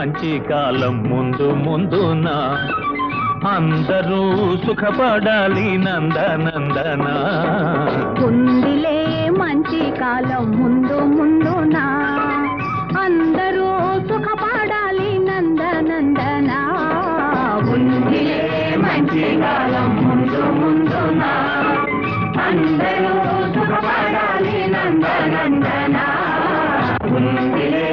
మంచి కాలం ముందు ముందున అందరూ సుఖపడాలి నందనందన ఉందిలే మంచి కాలం ముందు ముందున అందరూ సుఖపడాలి నందనందన ఉందిలే మంచి కాలం ముందు ముందున అందరూ సుఖపడాలి నందనందన ఉందిలే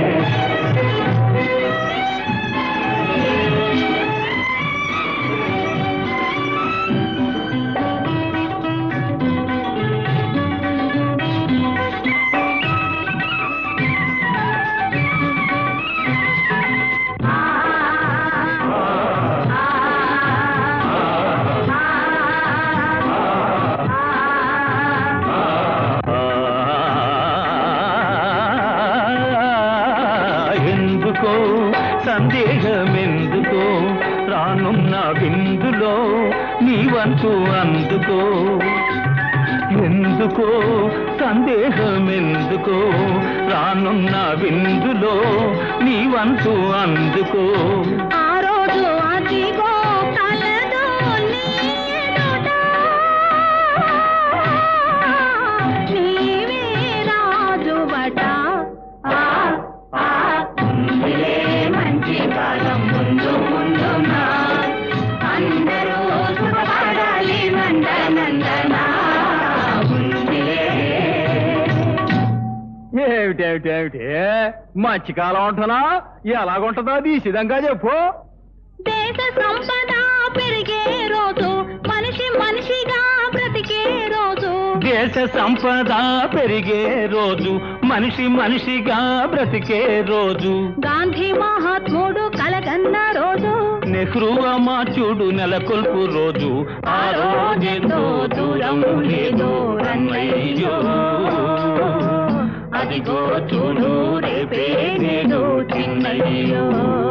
ఎందుకో సందేహమెందుకో రానున్న బిందులో నీ వంతు అందుకో ఎందుకో సందేహమెందుకో రానున్న విందులో నీ వంతు అందుకో ఆ రోజు అదిగో కలదు నీ ఎదుట. నీవే రాజువట. ఆ, ఆ, ఉందిలే మంచి కాలం ముందు ముందున. అందరూ సుఖపడాలి నందనందన. ఉందిలే ఏమిటేమిటేమిటి మంచి కాలం ఉంటున్నా ఎలాగుంటుందో అది సిద్ధంగా చెప్పు దేశ సంపద పెరిగే రోజు మనిషి మనిషిగా బ్రతికే రోజు దేశ సంపద పెరిగే రోజు మనిషి మనిషిగా బ్రతికే రోజు గాంధీ మహాత్ముడు కలగన్న రోజు నెహ్రూ అమాచుడు నెలకొల్పు రోజు ఆ రోజెంతో దూరం లేదో రన్నయ్యో అదిగో చూడు రేపే నేడు చిన్నయ్యో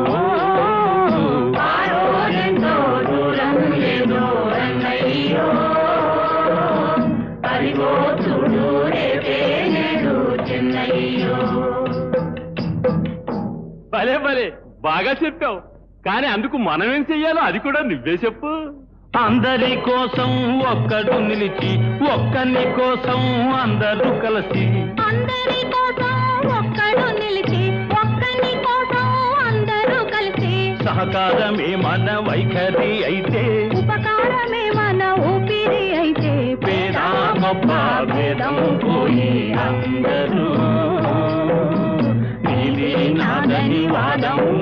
ఆ రోజెంతో దూరం లేదో రన్నయ్యో. అదిగో చూడు రేపే నేడు చిన్నయ్యో భలే భలే బాగా చెప్పావు కానీ అందుకు మనం ఏం చెయ్యాలో అది కూడా నువ్వే చెప్పు అందరి కోసం ఒక్కడు నిలిచి ఒక్కని కోసం అందరూ కలిసి అందరి కోసం ఒక్కడు నిలిచి ఒక్కని కోసం అందరూ కలిసి సహకారమే మన వైఖరి అయితే ఉపకారమే మన ఊపిరి అయితే పేద గొప్ప భేదం పోయి అందరూ నీది నాదని వాదం